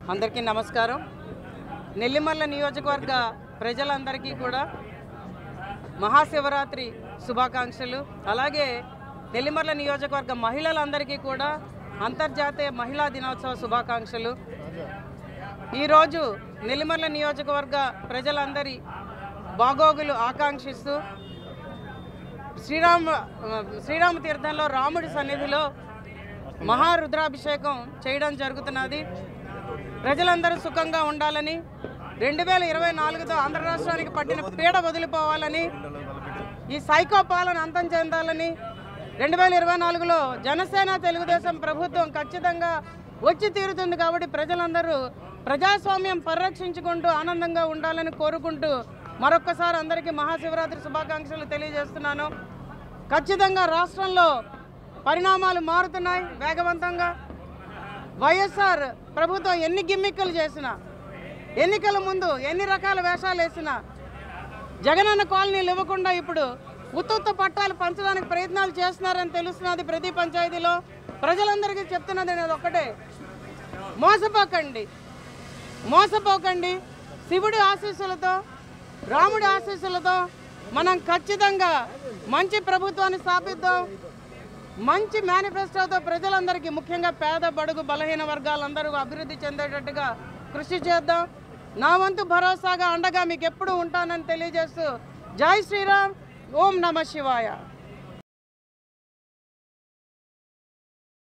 అందరికీ నమస్కారం నెల్లిమల్ల నియోజకవర్గ ప్రజలందరికీ కూడా మహాశివరాత్రి శుభాకాంక్షలు అలాగే నెల్లిమర్ల నియోజకవర్గ మహిళలందరికీ కూడా అంతర్జాతీయ మహిళా దినోత్సవ శుభాకాంక్షలు ఈరోజు నెల్లిమర్ల నియోజకవర్గ ప్రజలందరి బాగోగులు ఆకాంక్షిస్తూ శ్రీరామ శ్రీరామ తీర్థంలో రాముడి సన్నిధిలో మహారుద్రాభిషేకం చేయడం జరుగుతున్నది ప్రజలందరూ సుఖంగా ఉండాలని రెండు వేల ఇరవై నాలుగుతో ఆంధ్ర రాష్ట్రానికి పట్టిన పీడ వదిలిపోవాలని ఈ సైకో పాలన అంతం చెందాలని రెండు వేల ఇరవై నాలుగులో జనసేన తెలుగుదేశం ప్రభుత్వం ఖచ్చితంగా వచ్చి తీరుతుంది కాబట్టి ప్రజలందరూ ప్రజాస్వామ్యం పరిరక్షించుకుంటూ ఆనందంగా ఉండాలని కోరుకుంటూ మరొక్కసారి అందరికీ మహాశివరాత్రి శుభాకాంక్షలు తెలియజేస్తున్నాను ఖచ్చితంగా రాష్ట్రంలో పరిణామాలు మారుతున్నాయి వేగవంతంగా వైఎస్ఆర్ ప్రభుత్వం ఎన్ని గిమ్మిక్కులు చేసినా ఎన్నికల ముందు ఎన్ని రకాల వేషాలు వేసినా జగనన్న కాలనీలు ఇవ్వకుండా ఇప్పుడు ఉత్తుత్త పట్టాలు పంచడానికి ప్రయత్నాలు చేస్తున్నారని తెలుస్తున్నది ప్రతి పంచాయతీలో ప్రజలందరికీ చెప్తున్నది నేను ఒక్కటే మోసపోకండి మోసపోకండి శివుడి ఆశీస్సులతో రాముడి ఆశీస్సులతో మనం ఖచ్చితంగా మంచి ప్రభుత్వాన్ని స్థాపిద్దాం మంచి మేనిఫెస్టోతో ప్రజలందరికీ ముఖ్యంగా పేద బడుగు బలహీన వర్గాలందరూ అభివృద్ధి చెందేటట్టుగా కృషి చేద్దాం నా వంతు భరోసాగా అండగా మీకు ఎప్పుడు ఉంటానని తెలియజేస్తూ జై శ్రీరామ్ ఓం నమ శివాయ